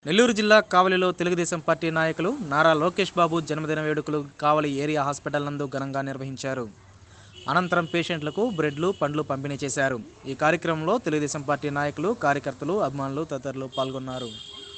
నెల్లూరు జిల్లా కావలిలో తెలుగుదేశం పార్టీ నాయకులు నారా లోకేష్ బాబు జన్మదిన వేడుకలు కావలి ఏరియా హాస్పిటల్ నందు ఘనంగా నిర్వహించారు అనంతరం పేషెంట్లకు బ్రెడ్లు పండ్లు పంపిణీ చేశారు ఈ కార్యక్రమంలో తెలుగుదేశం పార్టీ నాయకులు కార్యకర్తలు అభిమానులు తదితరులు పాల్గొన్నారు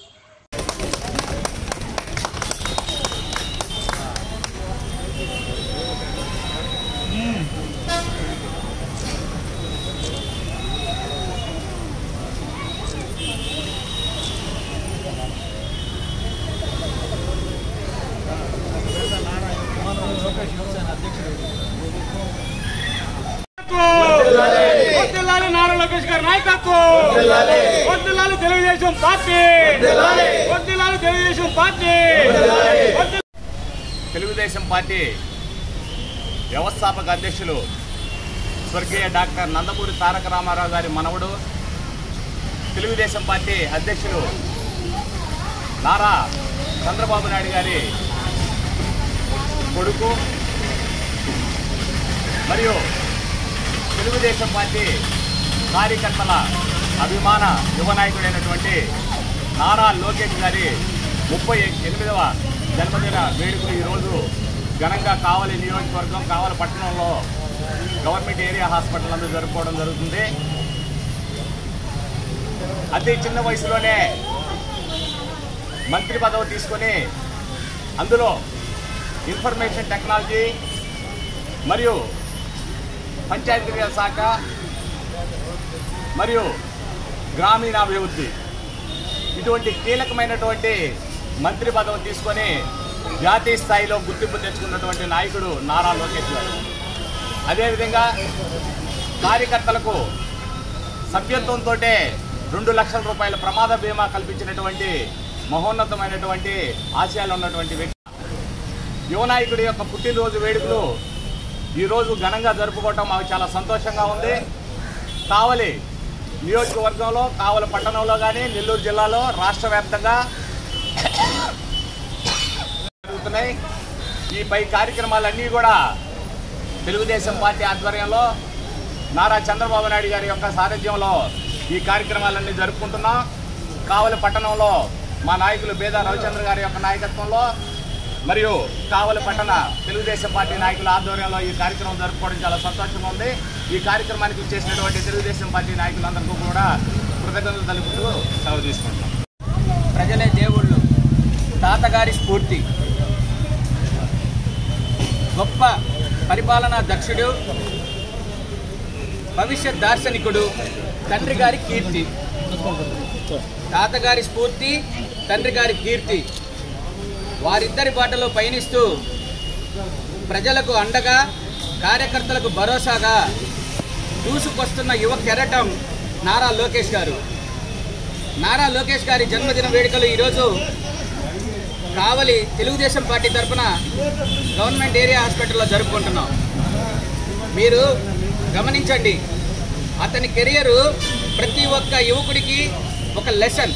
వర్ధిల్లాలి నారా లోకేష్ గారి నాయకత్వం వర్ధిల్లాలి తెలుగుదేశం పార్టీ వర్ధిల్లాలి తెలుగుదేశం పార్టీ వర్ధిల్లాలి తెలుగుదేశం పార్టీ వ్యవస్థాపక అధ్యక్షులు స్వర్గీయ డాక్టర్ నందమూరి తారక రామారావు గారి మనవడు తెలుగుదేశం పార్టీ అధ్యక్షులు నారా చంద్రబాబు నాయుడు గారి కొడుకు మరియు తెలుగుదేశం పార్టీ కార్యకర్తల అభిమాన యువ నాయకుడైనటువంటి నారా లోకేష్ గారి ముప్పై ఎనిమిదవ జన్మదిన వేడుకలు ఈరోజు ఘనంగా కావలి నియోజకవర్గం కావలి పట్టణంలో గవర్నమెంట్ ఏరియా హాస్పిటల్ నందు జరుపుకోవడం జరుగుతుంది అతి చిన్న వయసులోనే మంత్రి పదవి తీసుకొని అందులో ఇన్ఫర్మేషన్ టెక్నాలజీ మరియు పంచాయతీరాజ్ శాఖ మరియు గ్రామీణాభివృద్ధి ఇటువంటి కీలకమైనటువంటి మంత్రి పదవి తీసుకొని జాతీయ స్థాయిలో గుర్తింపు తెచ్చుకున్నటువంటి నాయకుడు నారా లోకేష్ గారు అదేవిధంగా కార్యకర్తలకు సభ్యత్వంతో రెండు లక్షల రూపాయల ప్రమాద బీమా కల్పించినటువంటి మహోన్నతమైనటువంటి ఆశయాలు ఉన్నటువంటి వ్యక్తి యువ నాయకుడి యొక్క పుట్టినరోజు వేడుకలు ఈరోజు ఘనంగా జరుపుకోవటం మాకు చాలా సంతోషంగా ఉంది కావలి నియోజకవర్గంలో కావలి పట్టణంలో కానీ నెల్లూరు జిల్లాలో రాష్ట్ర వ్యాప్తంగా జరుగుతున్నాయి ఈ పై కార్యక్రమాలన్నీ కూడా తెలుగుదేశం పార్టీ ఆధ్వర్యంలో నారా చంద్రబాబు నాయుడు గారి యొక్క సారథ్యంలో ఈ కార్యక్రమాలన్నీ జరుపుకుంటున్నాం కావలి పట్టణంలో మా నాయకులు బేదా రవిచంద్ర గారి యొక్క నాయకత్వంలో మరియు కావలి పట్టణ తెలుగుదేశం పార్టీ నాయకుల ఆధ్వర్యంలో ఈ కార్యక్రమం జరుపుకోవడం చాలా సంతోషంగా ఉంది ఈ కార్యక్రమానికి వచ్చేసినటువంటి తెలుగుదేశం పార్టీ నాయకులందరికీ కూడా కృతజ్ఞతలు తెలుపుతూ సెలవు తీసుకుంటున్నాం ప్రజలే దేవుళ్ళు తాతగారి స్ఫూర్తి గొప్ప పరిపాలనా దక్షుడు భవిష్యత్ దార్శనికుడు తండ్రి గారి కీర్తి తాతగారి స్ఫూర్తి తండ్రి గారి కీర్తి వారిద్దరి బాటలో పయనిస్తూ ప్రజలకు అండగా కార్యకర్తలకు భరోసాగా దూసుకొస్తున్న యువ కెరటం నారా లోకేష్ గారు నారా లోకేష్ గారి జన్మదిన వేడుకలు ఈరోజు కావలి తెలుగుదేశం పార్టీ తరఫున గవర్నమెంట్ ఏరియా హాస్పిటల్లో జరుపుకుంటున్నాం మీరు గమనించండి అతని కెరియరు ప్రతి ఒక్క యువకుడికి ఒక లెసన్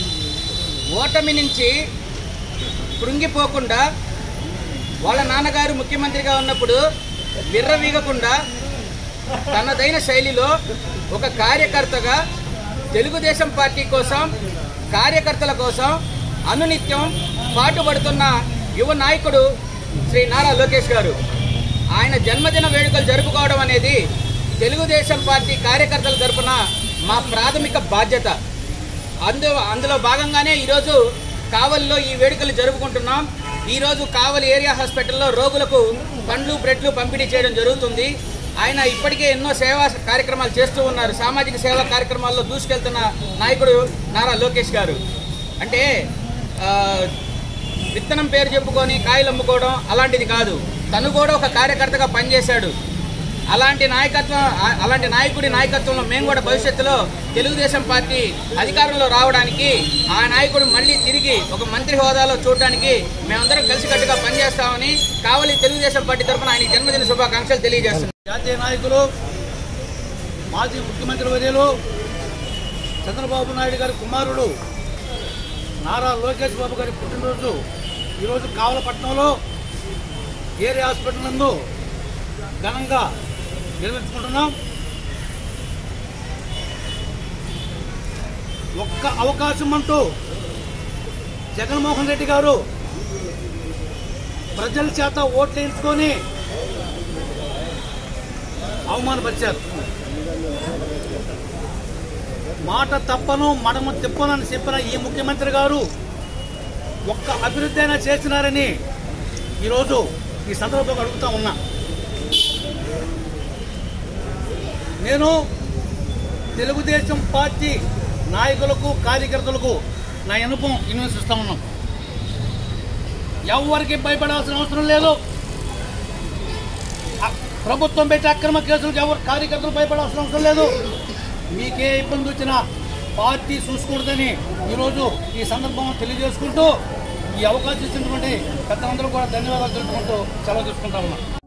ఓటమి నుంచి కృంగిపోకుండా వాళ్ళ నాన్నగారు ముఖ్యమంత్రిగా ఉన్నప్పుడు విర్రవీగకుండా తనదైన శైలిలో ఒక కార్యకర్తగా తెలుగుదేశం పార్టీ కోసం కార్యకర్తల కోసం అనునిత్యం పాటుపడుతున్న యువ నాయకుడు శ్రీ నారా లోకేష్ గారు ఆయన జన్మదిన వేడుకలు జరుపుకోవడం అనేది తెలుగుదేశం పార్టీ కార్యకర్తల తరపున మా ప్రాథమిక బాధ్యత అందు అందులో భాగంగానే ఈరోజు కావలిలో ఈ వేడుకలు జరుపుకుంటున్నాం ఈరోజు కావలి ఏరియా హాస్పిటల్లో రోగులకు పండ్లు బ్రెడ్లు పంపిణీ చేయడం జరుగుతుంది ఆయన ఇప్పటికే ఎన్నో సేవా కార్యక్రమాలు చేస్తూ ఉన్నారు సామాజిక సేవా కార్యక్రమాల్లో దూసుకెళ్తున్న నాయకుడు నారా లోకేష్ గారు అంటే ఆ, విత్తనం పేరు చెప్పుకొని కాయలు అమ్ముకోవడం అలాంటిది కాదు తను కూడా ఒక కార్యకర్తగా పనిచేశాడు అలాంటి నాయకత్వం ఆ- అలాంటి నాయకుడి నాయకత్వంలో మేము కూడా భవిష్యత్తులో తెలుగుదేశం పార్టీ అధికారంలో రావడానికి ఆ నాయకుడు మళ్ళీ తిరిగి ఒక మంత్రి హోదాలో చూడడానికి మేమందరం కలిసికట్టుగా పనిచేస్తామని కావలి తెలుగుదేశం పార్టీ తరఫున ఆయన జన్మదిన శుభాకాంక్షలు తెలియజేస్తున్నాం జాతీయ నాయకులు మాజీ ముఖ్యమంత్రి వర్యులు చంద్రబాబు నాయుడు గారి కుమారుడు నారా లోకేష్ బాబు గారి పుట్టినరోజు ఈరోజు కావలపట్నంలో ఏరియా హాస్పిటల్ నందు ఘనంగా నిర్వహించుకుంటున్నాం ఒక్క అవకాశం అంటూ జగన్మోహన్ రెడ్డి గారు ప్రజల చేత ఓట్లు వేయించుకొని అవమానపరిచారు మాట తప్పను మడమ తిప్పనని చెప్పిన ఈ ముఖ్యమంత్రి గారు ఒక్క అభివృద్ధి అయినా చేసినారని ఈరోజు ఈ సందర్భంగా అడుగుతా ఉన్నా నేను తెలుగుదేశం పార్టీ నాయకులకు కార్యకర్తలకు నా అనుభవం ఇన్వెస్టిస్తా ఉన్నాం ఎవరికి భయపడాల్సిన అవసరం లేదు అ- ప్రభుత్వం పెట్టి అక్రమ కేసులకు ఎవరు కార్యకర్తలు భయపడాల్సిన అవసరం లేదు మీకే ఇబ్బంది వచ్చినా పార్టీ చూసుకోకూడదని ఈరోజు ఈ సందర్భంలో తెలియజేసుకుంటూ ఈ అవకాశం ఇచ్చినటువంటి పెద్దలందరూ కూడా ధన్యవాదాలు తెలుపుకుంటూ సెలవు తీసుకుంటా ఉన్నాం